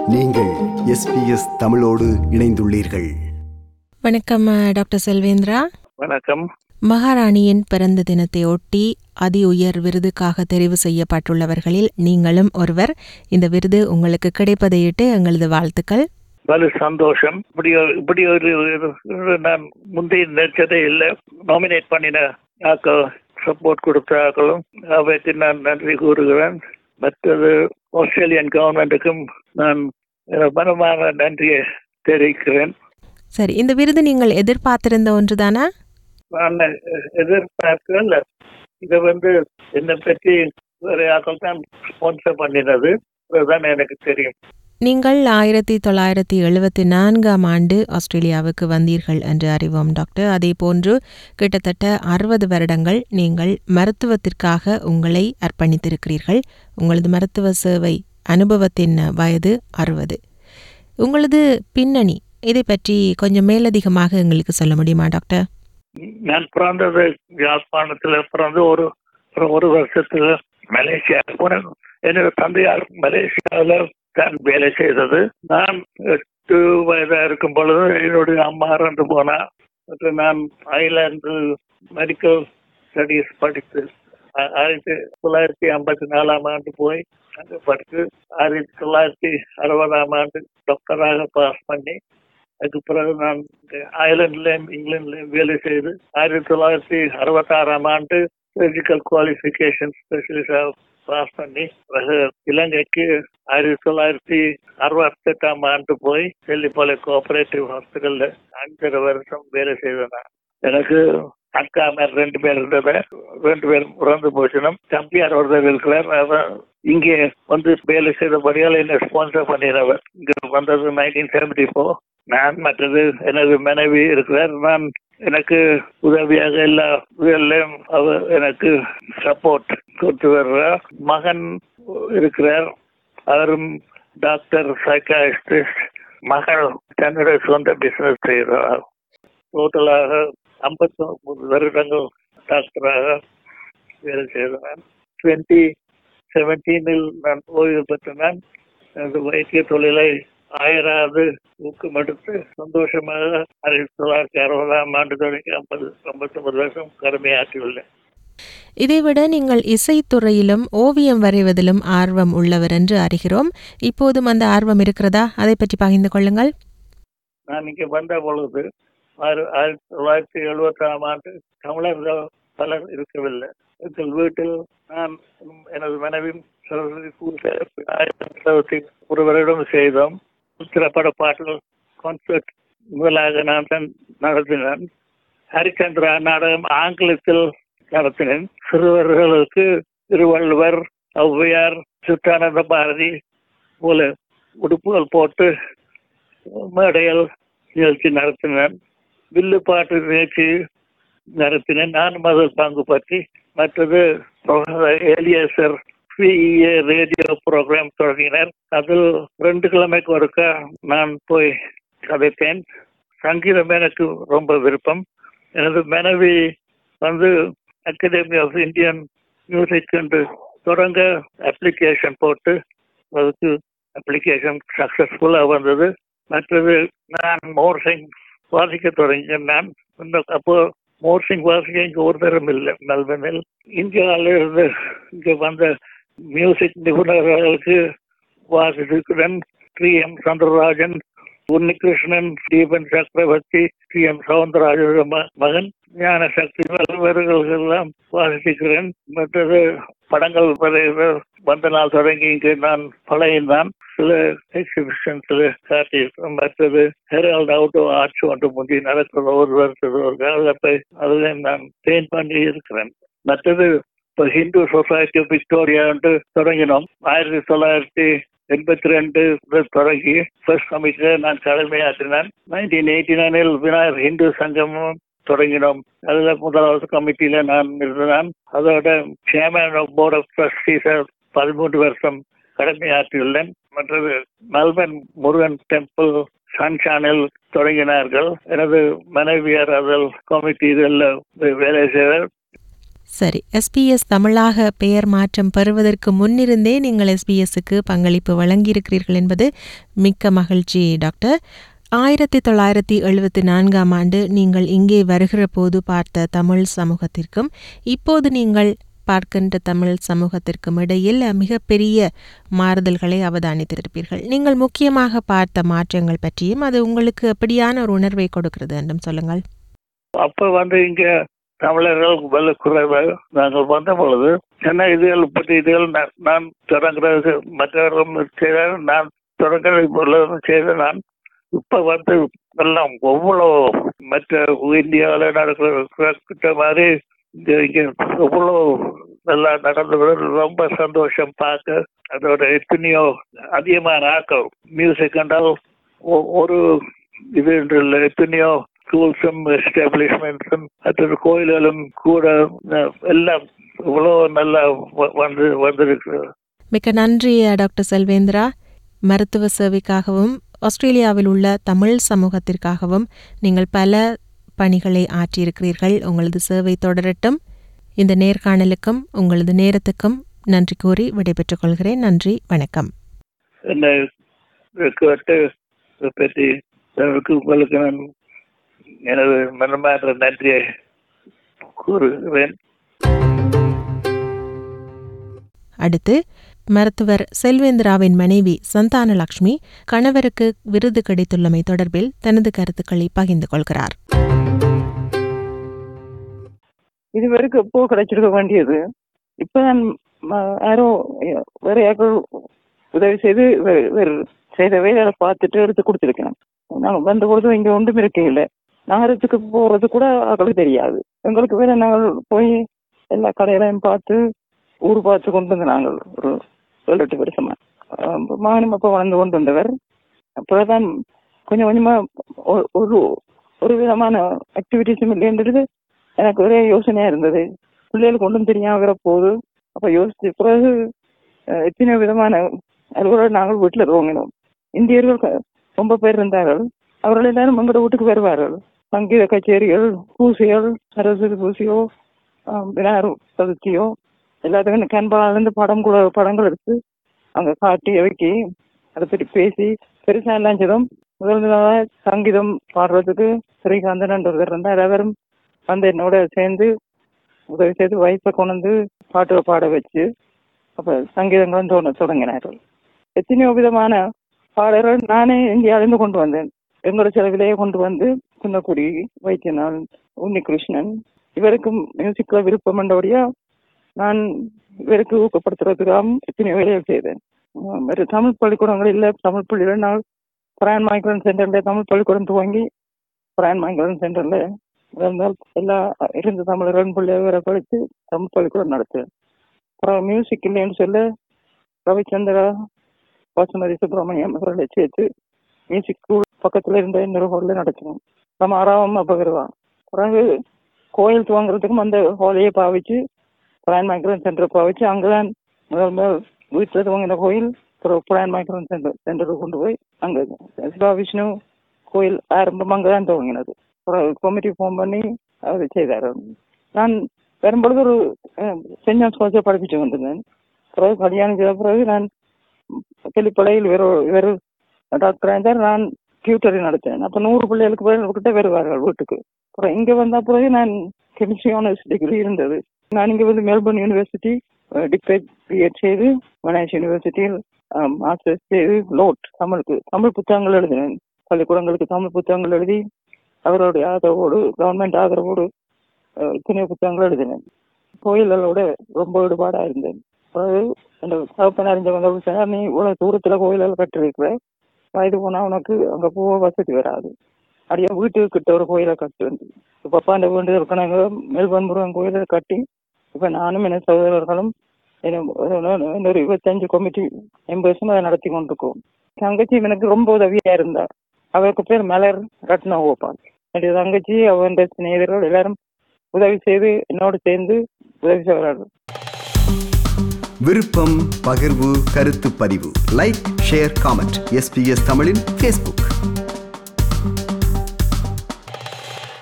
நீங்கள் எஸ்பிஎஸ் தமிழோடு இணைந்துள்ளீர்கள் வணக்கம் அஹ், டாக்டர் செல்வேந்திரா வணக்கம் மகாராணியின் பிறந்த தினத்தை ஒட்டி அதி உயர் விருதுக்காக தெரிவு செய்யப்பட்டுள்ளவர்களில் நீங்களும் ஒருவர் இந்த விருது உங்களுக்கு கிடைப்பதையிட்டு எங்களது வாழ்த்துக்கள் வலு சந்தோஷம் இப்படி ஒரு இப்படி ஒரு ஒரு நான் முந்தைய நினைச்சதே இல்லை நாமினேட் பண்ணின ஆக்கள் சப்போர்ட் கொடுத்த ஆக்களும் அவைக்கு நான் நன்றி கூறுகிறேன் மற்றது ஆஸ்திரேலியன் கவர்மெண்ட்டுக்கும் நான் எனது மனமான நன்றியை தெரிவிக்கிறேன் சரி இந்த விருது நீங்கள் எதிர்பார்த்திருந்த ஒன்றுதானா நான் எதிர்பார்க்கல இதை வந்து என்னை பற்றி வேறு ஆக்கள் தான் ஸ்பான்சர் பண்ணினது அதுதான் எனக்கு தெரியும் நீங்கள் ஆயிரத்தி தொள்ளாயிரத்தி எழுபத்தி நான்காம் ஆண்டு ஆஸ்திரேலியாவுக்கு வந்தீர்கள் என்று அறிவோம் டாக்டர் அதே போன்று கிட்டத்தட்ட அறுபது வருடங்கள் நீங்கள் மருத்துவத்திற்காக உங்களை அர்ப்பணித்திருக்கிறீர்கள் உங்களது மருத்துவ சேவை அனுபவத்தின் வயது அறுபது உங்களது பின்னணி இதை பற்றி கொஞ்சம் மேலதிகமாக எங்களுக்கு சொல்ல முடியுமா டாக்டர் நான் பிறந்தது யாழ்ப்பாணத்துல பிறந்து ஒரு ஒரு- ஒரு வருஷத்துல மலேசியா போனேன் என்னோட தந்தையார் மலேசியாவில் தான் வேலை செய்தது நான் எட்டு வயதா இருக்கும் பொழுது என்னுடைய அம்மா இறந்து போனா மற்றும் நான் ஐலாந்து மெடிக்கல் ஸ்டடீஸ் படித்து ஆ- ஆயிரத்தி தொள்ளாயிரத்தி ஐம்பத்தி நாலாம் ஆண்டு போய் அங்கே படித்து ஆயிரத்தி தொள்ளாயிரத்தி அறுபதாம் ஆண்டு டாக்டராக பாஸ் பண்ணி அதுக்கு பிறகு நான் அயர்லாண்ட்லயும் இங்கிலாந்துலயும் வேலை செய்து ஆயிரத்தி தொள்ளாயிரத்தி அறுபத்தாறாம் ஆண்டு சர்ஜிக்கல் குவாலிஃபிகேஷன் ஸ்பெஷலிஸ்டாக பாஸ் பண்ணி பிறகு இலங்கைக்கு ஆயிரத்தி தொள்ளாயிரத்தி அறுபத்தெட்டாம் ஆண்டு போய் செல்லிப்பாலை கோஆபரேட்டிவ் ஹாஸ்பிட்டல்ல அஞ்சரை வருஷம் வேலை செய்தேன் நான். எனக்கு அக்கா மேல ரெண்டு பேர் இருந்தது ரெண்டு பேரும் இறந்து போச்சுனும் தம்பியார் ஒருத்தர் இருக்கிறார் அவர் இங்கே வந்து வேலை செய்தபடியால் என்ன ஸ்பான்சர் பண்ணிடுறவர் இங்க வந்தது நைன்டீன் செவன்டி ஃபோர் நான் மற்றது எனது மனைவி இருக்கிறார் நான் எனக்கு உதவியாக எல்லா இதுலையும் அவர் எனக்கு சப்போர்ட் கொடுத்து வர்றார் மகன் இருக்கிறார் அவரும் டாக்டர் சைக்காஸ்டிஸ்ட் மகள் தன்னுடைய சொந்த பிசினஸ் செய்கிறார் டோட்டலாக ஐம்பத்தி ஒன்பது வருடங்கள் டாக்டராக வேலை செய்தேன் டுவெண்ட்டி செவன்டீனில் நான் ஓய்வு பெற்ற நான் எனது வைத்திய தொழிலை ஆயிராவது ஊக்கமெடுத்து சந்தோஷமாக ஆயிரத்தி தொள்ளாயிரத்தி அறுபதாம் ஆண்டு தொடங்கி ஐம்பது ஐம்பத்தொன்பது வருஷம் கடமையாற்றியுள்ளேன் இதைவிட நீங்கள் இசைத்துறையிலும் ஓவியம் வரைவதிலும் ஆர்வம் உள்ளவர் என்று அறிகிறோம் இப்போதும் அந்த ஆர்வம் இருக்கிறதா அதை பற்றி பகிர்ந்து கொள்ளுங்கள் நான் இங்கே வந்த பொழுது ஆயிர- ஆயிரத்தி தொள்ளாயிரத்தி எழுபத்தாம் ஆண்டு தமிழர்கள் பலர் இருக்கவில்லை எங்கள் வீட்டில் நான் எனது மனைவி சரஸ்வதி கூட்டு ஆயிரத்தி தொள்ளாயிரத்தி ஒரு வருடம் செய்தோம் திரைப்பட பாடல் கான்சர்ட் முதலாக நான் தான் நடத்தினேன் ஹரிச்சந்திரா நாடகம் ஆங்கிலத்தில் நடத்தினேன் சிறுவர்களுக்கு திருவள்ளுவர் ஔவையார் சித்தானந்த பாரதி போல உடுப்புகள் போட்டு மேடையில் நிகழ்ச்சி நடத்தினேன் வில்லு பாட்டு நிகழ்ச்சி நடத்தினேன் நானும் அதில் பங்கு பற்றி மற்றது ப்ரொஃபசர் ஏலியசர் பிஇஏ ரேடியோ ப்ரோக்ராம் தொடங்கினார் அதில் ரெண்டு கிழமைக்கு ஒருக்க நான் போய் கதைத்தேன் சங்கீதம் எனக்கு ரொம்ப விருப்பம் எனது மனைவி வந்து அகாடமி ஆஃப் இந்தியன் மியூசிக் என்று தொடங்க அப்ளிகேஷன் போட்டு அதுக்கு அப்ளிகேஷன் சக்சஸ்ஃபுல்லாக வந்தது மற்றது நான் மோர்சிங் வாசிக்க தொடங்கினேன் நான் இன்னும் அப்போ மோர்சிங் வாசிக்க இங்கே ஒரு தரம் இல்லை மெல்பனில் இந்தியாவில இருந்து இங்கே வந்த மியூசிக் நிபுணர்களுக்கு வாசித்திருக்கிறேன் T M Chandrarajan Unnikrishnan Stephen Chakravarthy T M Soundararajan ம- மகன் ஞான சக்தி எல்லாம் வாசிக்கிறேன் மற்றது படங்கள் வரைகிற வந்த நாள் தொடங்கி இங்கு நான் பழையதான் சில எக்ஸிபிஷன்ஸ்ல காட்டியிருக்கிறேன் மற்றது ஹெரால்ட் அவுட்டோ ஆர்ட்ஸ் ஒன்று முந்தி நடக்கிற ஒரு வருஷத்துக்கு ஒரு காலத்தை அதில் நான் பெயிண்ட் பண்ணி இருக்கிறேன் மற்றது இப்போ ஹிந்து சொசைட்டி ஆஃப் விக்டோரியா என்று தொடங்கினோம் ஆயிரத்தி தொள்ளாயிரத்தி எண்பத்தி ரெண்டு தொடங்கி ஃபர்ஸ்ட் கமிட்டியில் நான் தலைமையாற்றினேன் நைன்டீன் எயிட்டி நைனில் விநாயகர் ஹிந்து சங்கமும் தொடங்கினோம் அதுல முதலாவது கமிட்டியில நான் இருந்தேன் அதோட chairman of board of trustees பதிமூன்று வருஷம் கடமையாற்றியுள்ளேன் மற்றது Melbourne Murugan temple Sun channel தொடங்கினார்கள் எனது மனைவியார் அதில் கமிட்டி இதில் வேலை செய்தார் சரி எஸ்பிஎஸ் தமிழாக பெயர் மாற்றம் பெறுவதற்கு முன்னிருந்தே நீங்கள் எஸ்பிஎஸ்க்கு பங்களிப்பு வழங்கியிருக்கிறீர்கள் என்பது மிக்க மகிழ்ச்சி டாக்டர் ஆயிரத்தி தொள்ளாயிரத்தி எழுபத்தி நான்காம் ஆண்டு நீங்கள் இங்கே வருகிற போது பார்த்த தமிழ் சமூகத்திற்கும் இப்போது நீங்கள் பார்க்கின்ற தமிழ் சமூகத்திற்கும் இடையில் மிகப்பெரிய மாறுதல்களை அவதானித்திருப்பீர்கள் நீங்கள் முக்கியமாக பார்த்த மாற்றங்கள் பற்றியும் அது உங்களுக்கு எப்படியான ஒரு உணர்வை கொடுக்கிறது என்றும் சொல்லுங்கள் அப்ப வந்து இங்க தமிழர்கள் வெள்ள குறைவு நாங்கள் வந்த பொழுது என்ன இதுகள் பற்றி இதுகள் நான் நான் தொடங்குறது மற்றவர்களும் செய்தார் நான் தொடங்குறது பொழுது செய்த நான் இப்ப வந்து எல்லாம் எவ்வளோ மற்ற இந்தியாவில் நடக்கிற மாதிரி இங்க இங்க எவ்வளோ நல்லா நடந்தது ரொம்ப சந்தோஷம் பார்க்க அதோட எத்தனையோ அதிகமான ஆக்கள் மியூசிக் என்றால் ஒ- ஒரு இது என்று இல்லை எத்தனையோ ஸ்கூல்ஸும் எஸ்டாப்ளிஷ்மெண்ட்ஸும் மற்ற கோயில்களும் கூட அஹ், எல்லாம் இவ்வளோ நல்லா வ- வந்து வந்திருக்கு மிக்க நன்றி டாக்டர் செல்வேந்திரா மருத்துவ சேவைக்காகவும் ஆஸ்திரேலியாவில் உள்ள தமிழ் சமூகத்திற்காகவும் நீங்கள் பல பணிகளை ஆற்றியிருக்கிறீர்கள் உங்களது சேவை தொடரட்டும் இந்த நேர்காணலுக்கும் உங்களது நேரத்துக்கும் நன்றி கூறி விடைபெற்றுக் கொள்கிறேன் நன்றி வணக்கம் என்னை கேட்டு இதை பற்றி எனக்கு உங்களுக்கு நான் எனது மனமார்ந்த நன்றியை கூறுகிறேன் அடுத்து மருத்துவர் செல்வேந்திராவின் மனைவி சந்தானலக்ஷ்மி கணவருக்கு விருது கிடைத்துள்ளமை தொடர்பில் தனது கருத்துக்களை பகிர்ந்து கொள்கிறார் இது வரைக்கும் எப்போ கிடைச்சிருக்க வேண்டியது இப்பதான் ம- யாரோ அஹ், வேற யாரோ உதவி செய்து வே- வேறு செய்த வேலையை பார்த்துட்டு எடுத்து கொடுத்துருக்கேன் நாங்கள் வந்த பொழுது இங்க ஒன்றும் இருக்க இல்லை நகரத்துக்கு போறது கூட அவங்களுக்கு தெரியாது எங்களுக்கு வேற நாங்கள் போய் எல்லா கடையிலையும் பார்த்து ஊர் பார்த்து கொண்டு வந்து நாங்கள் ஒரு ஏழு எட்டு வருஷமா அஹ், மகனும் அப்போ வளர்ந்து கொண்டு வந்தவர் அப்போதான் கொஞ்சம் கொஞ்சமா ஒ- ஒரு ஒரு விதமான ஆக்டிவிட்டிஸும் இல்லைன்றது எனக்கு ஒரே யோசனையா இருந்தது பிள்ளைகளுக்கு ஒன்றும் தெரியாம வர போகுது அப்ப யோசிச்ச பிறகு அஹ், எத்தனை விதமான அலுவலர் நாங்கள் வீட்டில் துவங்கினோம் இந்தியர்கள் க- ரொம்ப பேர் இருந்தார்கள் அவர்கள் எல்லாரும் எங்களோட வீட்டுக்கு வருவார்கள் சங்கீத கச்சேரிகள் பூசைகள் சரஸ்வதி பூசையோ ஆஹ், விநாயகர் சதுர்த்தியோ எல்லாத்துக்கும் கேன்பாலேருந்து படம் கூட படங்கள் எடுத்து அங்க காட்டி வைக்கி அதை பற்றி பேசி பெருசா எல்லாம் செய்தோம் முதல் முதலாக சங்கீதம் பாடுறதுக்கு ஸ்ரீகாந்தன் ஒருத்தர் இருந்தார் அவரும் வந்து என்னோட சேர்ந்து உதவி செய்து வயசை கொண்டு வந்து பாட்டு பாட வச்சு அப்ப சங்கீதங்களும் தோண தொடங்கினார்கள் எத்தனையோ விதமான பாடல்கள் நானே இந்தியாவிலிருந்து கொண்டு வந்தேன் எங்களோட செலவிலேயே கொண்டு வந்து குன்னக்குடி வைத்தியநாள் உன்னிகிருஷ்ணன் இவருக்கும் மியூசிக்ல விருப்பம் என்றபடியா நான் இவருக்கு ஊக்கப்படுத்துறதுக்காக எத்தனையோ வேலைகள் செய்தேன் ஆஹ் வேறு தமிழ் பள்ளிக்கூடங்கள் இல்லை தமிழ் பள்ளிகள் நான் பிரான் மைக்ரோன் சென்டர்ல தமிழ் பள்ளிக்கூடம் துவங்கி பிரான் மைக்ரோன் சென்டர்ல இருந்தால் எல்லா இருந்த தமிழர்கள் பிள்ளைகளை படித்து தமிழ் பள்ளிக்கூடம் நடத்துவேன் அப்புறம் மியூசிக் இல்லைன்னு சொல்ல ரவிச்சந்திரா வாசுமதி சுப்பிரமணியம் அவர்களை சேர்த்து மியூசிக் ஸ்கூல் பக்கத்துல இருந்த இன்னொரு ஹால்ல நடத்தினோம் நம்ம ஆறாவும் அப்ப வருவா பிறகு கோயில் துவங்குறதுக்கும் அந்த ஹாலையே பாவிச்சு பிரான் மைக்ரோன் சென்டர் பாவிச்சு அங்கதான் முதல் முதல் வீட்டில் துவங்கின கோயில் அப்புறம் பிரான் மைக்ரோன் சென்டர் சென்டருக்கு கொண்டு போய் அங்க சிவா விஷ்ணு கோயில் ஆரம்பம் அங்கதான் துவங்கினது அப்புறம் கமிட்டி ஃபார்ம் பண்ணி அதை செய்தார் நான் வரும்பொழுது ஒரு அஹ், சென்ட் ஜான்ஸ் காலேஜில் படிப்பிச்சு வந்திருந்தேன் பிறகு கல்யாணம் செய்த பிறகு நான் தெளிப்படையில் வேறு வேறு டாக்டர் இருந்தார் நான் டியூட்டரி நடத்தினேன் அப்போ நூறு பிள்ளைகளுக்கு பேர் கிட்ட வருவார்கள் வீட்டுக்கு அப்புறம் இங்கே வந்த பிறகு நான் கெமிஸ்ட்ரி ஆனர்ஸ் டிகிரி இருந்தது நான் இங்கே வந்து மெல்பர்ன் யூனிவர்சிட்டி டிக்டேட் பிஎட் செய்து மனேஷ் யூனிவர்சிட்டியில் மாஸ்டர்ஸ் செய்து லோட் தமிழுக்கு தமிழ் புத்தகங்கள் எழுதினேன் பள்ளிக்கூடங்களுக்கு தமிழ் புத்தகங்கள் எழுதி அவருடைய ஆதரவோடு கவர்மெண்ட் ஆதரவோடு அஹ், இத்தனையோ புத்தகங்கள் எழுதினேன் கோயில்களோட ரொம்ப ஈடுபாடா இருந்தேன் பிறகு அந்த தகப்பன் அறிஞ்சவங்க சொன்னார் நீ இவ்வளவு தூரத்துல கோயில்கள் கட்டிருக்கிற வயது போனா உனக்கு அங்க போக வசதி வராது அப்படியே வீட்டுக்கு கிட்ட ஒரு கோயிலை கட்டு வந்து இப்ப அப்பா அந்த வீடு இருக்கணுங்க மெல்பர்ன் முருகன் கோயிலை கட்டி இப்ப நானும் என் சகோதரர்களும் என்ன- இன்னொரு இருபத்தஞ்சு கமிட்டி மெம்பர்ஸும் அதை நடத்தி கொண்டிருக்கோம் தங்கச்சி எனக்கு ரொம்ப உதவியா இருந்தா அவருக்கு பேர் மலர் ரத்னா கோபால் என்னுடைய தங்கச்சி அவன் சிநேகிதர்கள் எல்லாரும் உதவி செய்து என்னோடு சேர்ந்து உதவி செய்வார்கள் விருப்பம் பகிர்வு கருத்து பதிவு லைக் ஷேர் காமெண்ட் எஸ்பிஎஸ் தமிழின் ஃபேஸ்புக்